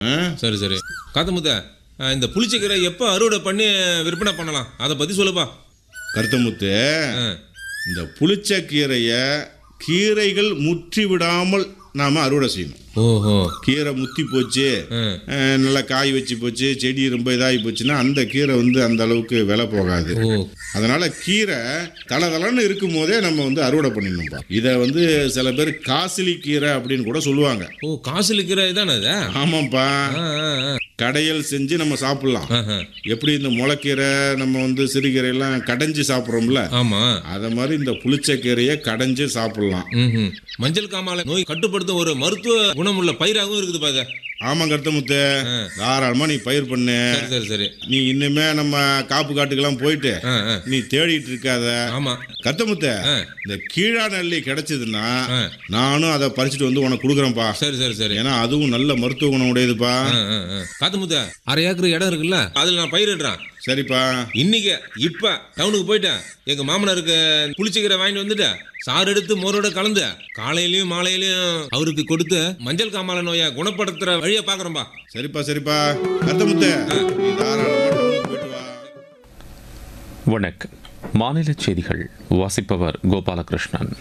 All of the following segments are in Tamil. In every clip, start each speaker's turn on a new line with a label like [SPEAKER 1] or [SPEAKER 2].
[SPEAKER 1] ஆ?
[SPEAKER 2] சரி சரி காத்தமுத்த அஹ், இந்த புளிச்சக்கீரை எப்போ அறுவடை பண்ணி விற்பனை பண்ணலாம் அதை பற்றி சொல்லுப்பா
[SPEAKER 1] கருத்தமுத்து
[SPEAKER 2] ஆ
[SPEAKER 1] இந்த புளிச்சக்கீரையை கீரைகள் முற்றி விடாமல் நாம் அறுவடை செய்யணும்
[SPEAKER 2] ஓஹோ
[SPEAKER 1] கீரை முத்தி போச்சு
[SPEAKER 2] ஆ
[SPEAKER 1] அஹ், நல்லா காய் வச்சு போச்சு செடி ரொம்ப இதாகி போச்சுன்னா அந்த கீரை வந்து அந்த அளவுக்கு விலை போகாது
[SPEAKER 2] ஓ
[SPEAKER 1] அதனால கீரை தள தளன்னு இருக்கும் போதே நம்ம வந்து அறுவடை பண்ணிடணும்ப்பா இதை வந்து சில பேர் காசிலி கீரை அப்படின்னு கூட சொல்லுவாங்க
[SPEAKER 2] ஓ காசில் கீரை தானே அது
[SPEAKER 1] ஆமாம்ப்பா
[SPEAKER 2] ஆ ஆ ஆ
[SPEAKER 1] கடையல் செஞ்சு நம்ம சாப்பிடலாம்
[SPEAKER 2] ஆஹா.
[SPEAKER 1] எப்படி இந்த முளைக்கீரை நம்ம வந்து சிறுகீரை எல்லாம் கடைஞ்சு சாப்பிட்றோம்ல
[SPEAKER 2] ஆமா
[SPEAKER 1] அதை மாதிரி இந்த புளிச்சக்கீரையை கடைஞ்சு சாப்பிடலாம்
[SPEAKER 2] ம்ஹும். மஞ்சள் காமாலை நோய் கட்டுப்படுத்தும் ஒரு மருத்துவ குணமுள்ள பயிராகவும் இருக்குது பாக்க
[SPEAKER 1] ஆமா கருத்தமுத்து தாராளமா நீ பயிர் பண்ணு
[SPEAKER 2] சரி சரி சரி
[SPEAKER 1] நீ இன்னுமே நம்ம காப்பு காட்டுக்கெல்லாம் போயிட்டு
[SPEAKER 2] ஆ ஆ
[SPEAKER 1] நீ தேடிட்டு இருக்காத
[SPEAKER 2] ஆமா
[SPEAKER 1] கத்தமுத்த
[SPEAKER 2] ஆ.
[SPEAKER 1] இந்த கீழா நெல்லி கிடைச்சதுன்னா
[SPEAKER 2] ஆ.
[SPEAKER 1] நானும் அதை பறிச்சுட்டு வந்து உனக்கு கொடுக்குறேன்ப்பா
[SPEAKER 2] சரி சரி சரி
[SPEAKER 1] ஏன்னா அதுவும் நல்ல மருத்துவ குணம் உடையதுப்பா
[SPEAKER 2] ஆ, ஆ, ஆ. காத்து முத்த அரை ஏக்கர் இடம் இருக்குல்ல அதுல நான் பயிரிடுறேன்
[SPEAKER 1] சரிப்பா
[SPEAKER 2] இன்னைக்கு இப்ப டவுனுக்கு போயிட்டேன் எங்க மாமனாருக்கு புளிச்சக்கீரை வாங்கிட்டு வந்துட்டு சாறு எடுத்து மோரோட கலந்து காலையிலயும் மாலையிலயும் அவருக்கு கொடுத்து மஞ்சள் காமாலை நோயை குணப்படுத்துற வழியை பாக்குறேன்பா
[SPEAKER 1] சரிப்பா சரிப்பா கத்தமுத்த நீ தாராளமா டவுனுக்கு போயிட்டு வா
[SPEAKER 3] வணக்கம் மாநில செய்திகள் வாசிப்பவர் கோபாலகிருஷ்ணன்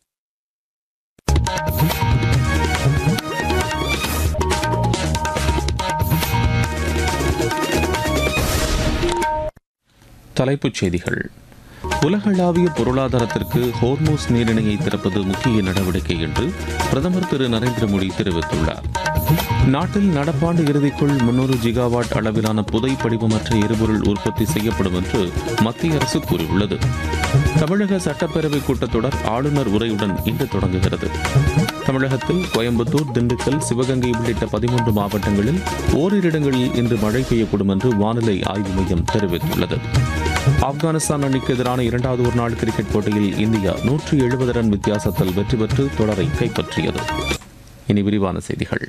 [SPEAKER 3] தலைப்புச் செய்திகள் உலகளாவிய பொருளாதாரத்திற்கு ஹோர்மோஸ் நீரிணையை திறப்பது முக்கிய நடவடிக்கை என்று பிரதமர் திரு நரேந்திர மோடி தெரிவித்துள்ளார் நாட்டில் நடப்பாண்டு இறுதிக்குள் முன்னூறு ஜிகாவாட் அளவிலான புதை படிவமற்ற எரிபொருள் உற்பத்தி செய்யப்படும் என்று மத்திய அரசு கூறியுள்ளது தமிழக சட்டப்பேரவை கூட்டத்தொடர் ஆளுநர் உரையுடன் இன்று தொடங்குகிறது தமிழகத்தில் கோயம்புத்தூர் திண்டுக்கல் சிவகங்கை உள்ளிட்ட பதிமூன்று மாவட்டங்களில் ஓரிரு இடங்களில் இன்று மழை பெய்யக்கூடும் என்று வானிலை ஆய்வு மையம் தெரிவித்துள்ளது ஆப்கானிஸ்தான் அணிக்கு எதிரான இரண்டாவது ஒருநாள் கிரிக்கெட் போட்டியில் இந்தியா நூற்றி எழுபது ரன் வித்தியாசத்தில் வெற்றி பெற்று தொடரை கைப்பற்றியது இனி விரிவான செய்திகள்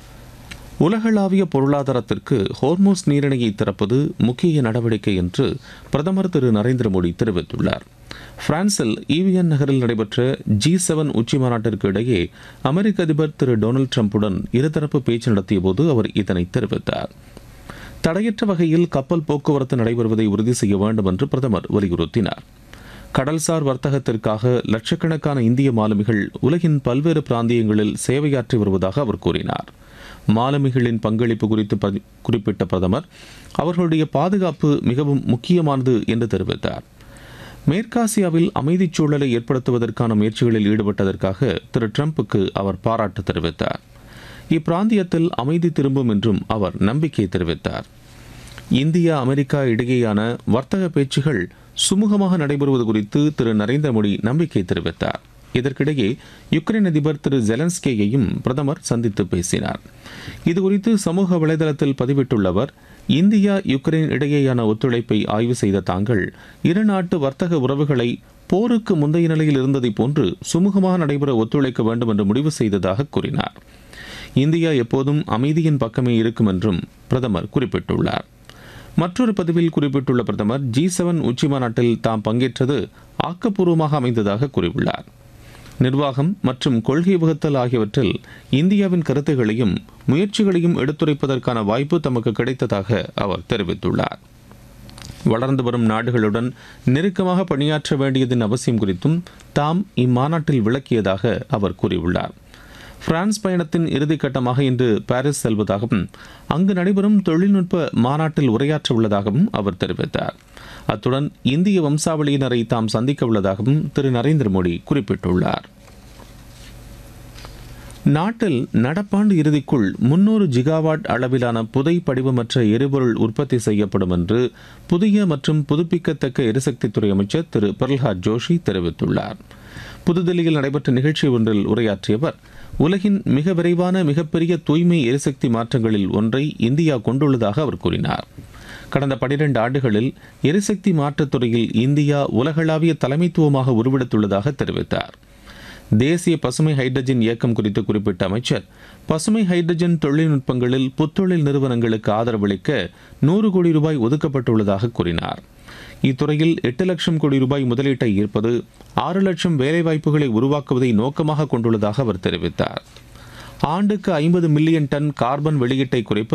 [SPEAKER 3] உலகளாவிய பொருளாதாரத்திற்கு ஹோர்மோஸ் நீரிணையை திறப்பது முக்கிய நடவடிக்கை என்று பிரதமர் திரு நரேந்திர மோடி தெரிவித்துள்ளார் பிரான்சில் ஈவியன் நகரில் நடைபெற்ற ஜி செவன் உச்சி மாநாட்டிற்கு இடையே அமெரிக்க அதிபர் திரு டொனால்டு டிரம்புடன் இருதரப்பு பேச்சு நடத்தியபோது அவர் இதனை தெரிவித்தார் தடையற்ற வகையில் கப்பல் போக்குவரத்து நடைபெறுவதை உறுதி செய்ய வேண்டும் என்று பிரதமர் வலியுறுத்தினார் கடல்சார் வர்த்தகத்திற்காக லட்சக்கணக்கான இந்திய மாலுமிகள் உலகின் பல்வேறு பிராந்தியங்களில் சேவையாற்றி வருவதாக அவர் கூறினார் மாலுமிகளின் பங்களிப்பு குறித்து பதி- குறிப்பிட்ட பிரதமர் அவர்களுடைய பாதுகாப்பு மிகவும் முக்கியமானது என்று தெரிவித்தார் மேற்காசியாவில் அமைதிச் சூழலை ஏற்படுத்துவதற்கான முயற்சிகளில் ஈடுபட்டதற்காக திரு ட்ரம்புக்கு அவர் பாராட்டு தெரிவித்தார் இப்பிராந்தியத்தில் அமைதி திரும்பும் என்றும் அவர் நம்பிக்கை தெரிவித்தார் இந்தியா அமெரிக்கா இடையேயான வர்த்தக பேச்சுகள் சுமூகமாக நடைபெறுவது குறித்து திரு நரேந்திர மோடி நம்பிக்கை தெரிவித்தார் இதற்கிடையே யுக்ரைன் அதிபர் திரு ஜெலன்ஸ்கேயையும் பிரதமர் சந்தித்து பேசினார் இதுகுறித்து சமூக வலைதளத்தில் பதிவிட்டுள்ள அவர் இந்தியா யுக்ரைன் இடையேயான ஒத்துழைப்பை ஆய்வு செய்த தாங்கள் இரு நாட்டு வர்த்தக உறவுகளை போருக்கு முந்தைய நிலையில் இருந்ததைப் போன்று சுமூகமாக நடைபெற ஒத்துழைக்க வேண்டும் என்று முடிவு செய்ததாக கூறினார் இந்தியா எப்போதும் அமைதியின் பக்கமே இருக்கும் என்றும் பிரதமர் குறிப்பிட்டுள்ளார் மற்றொரு பதிவில் குறிப்பிட்டுள்ள பிரதமர் ஜி செவன் உச்சி மாநாட்டில் தாம் பங்கேற்றது ஆக்கப்பூர்வமாக அமைந்ததாக கூறியுள்ளார் நிர்வாகம் மற்றும் கொள்கை வகுத்தல் ஆகியவற்றில் இந்தியாவின் கருத்துகளையும் முயற்சிகளையும் எடுத்துரைப்பதற்கான வாய்ப்பு தமக்கு கிடைத்ததாக அவர் தெரிவித்துள்ளார் வளர்ந்து வரும் நாடுகளுடன் நெருக்கமாக பணியாற்ற வேண்டியதன் அவசியம் குறித்தும் தாம் இம்மாநாட்டில் விளக்கியதாக அவர் கூறியுள்ளார் பிரான்ஸ் பயணத்தின் இறுதிக்கட்டமாக இன்று பாரிஸ் செல்வதாகவும் அங்கு நடைபெறும் தொழில்நுட்ப மாநாட்டில் உரையாற்ற உள்ளதாகவும் அவர் தெரிவித்தார் அத்துடன் இந்திய வம்சாவளியினரை தாம் சந்திக்க உள்ளதாகவும் திரு நரேந்திர மோடி குறிப்பிட்டுள்ளார் நாட்டில் நடப்பாண்டு இறுதிக்குள் முன்னூறு ஜிகாவாட் அளவிலான புதை படிவமற்ற எரிபொருள் உற்பத்தி செய்யப்படும் என்று புதிய மற்றும் புதுப்பிக்கத்தக்க எரிசக்தித்துறை அமைச்சர் திரு பிரல்ஹாத் ஜோஷி தெரிவித்துள்ளார் புதுதில்லியில் நடைபெற்ற நிகழ்ச்சி ஒன்றில் உரையாற்றிய அவர் உலகின் மிக விரைவான மிகப்பெரிய தூய்மை எரிசக்தி மாற்றங்களில் ஒன்றை இந்தியா கொண்டுள்ளதாக அவர் கூறினார் கடந்த 12 ஆண்டுகளில் எரிசக்தி மாற்றத் துறையில் இந்தியா உலகளாவிய தலைமைத்துவமாக உருவெடுத்துள்ளதாக தெரிவித்தார் தேசிய பசுமை ஹைட்ரஜன் இயக்கம் குறித்து குறிப்பிட்ட அமைச்சர் பசுமை ஹைட்ரஜன் தொழில்நுட்பங்களில் புத்தொழில் நிறுவனங்களுக்கு ஆதரவளிக்க நூறு கோடி ரூபாய் ஒதுக்கப்பட்டுள்ளதாக கூறினார் இத்துறையில் எட்டு லட்சம் கோடி ரூபாய் முதலீட்டை ஈர்ப்பது ஆறு லட்சம் வேலைவாய்ப்புகளை உருவாக்குவதை நோக்கமாக கொண்டுள்ளதாக அவர் தெரிவித்தார் ஆண்டுக்கு ஐம்பது மில்லியன் டன் கார்பன் வெளியீட்டை குறைப்பது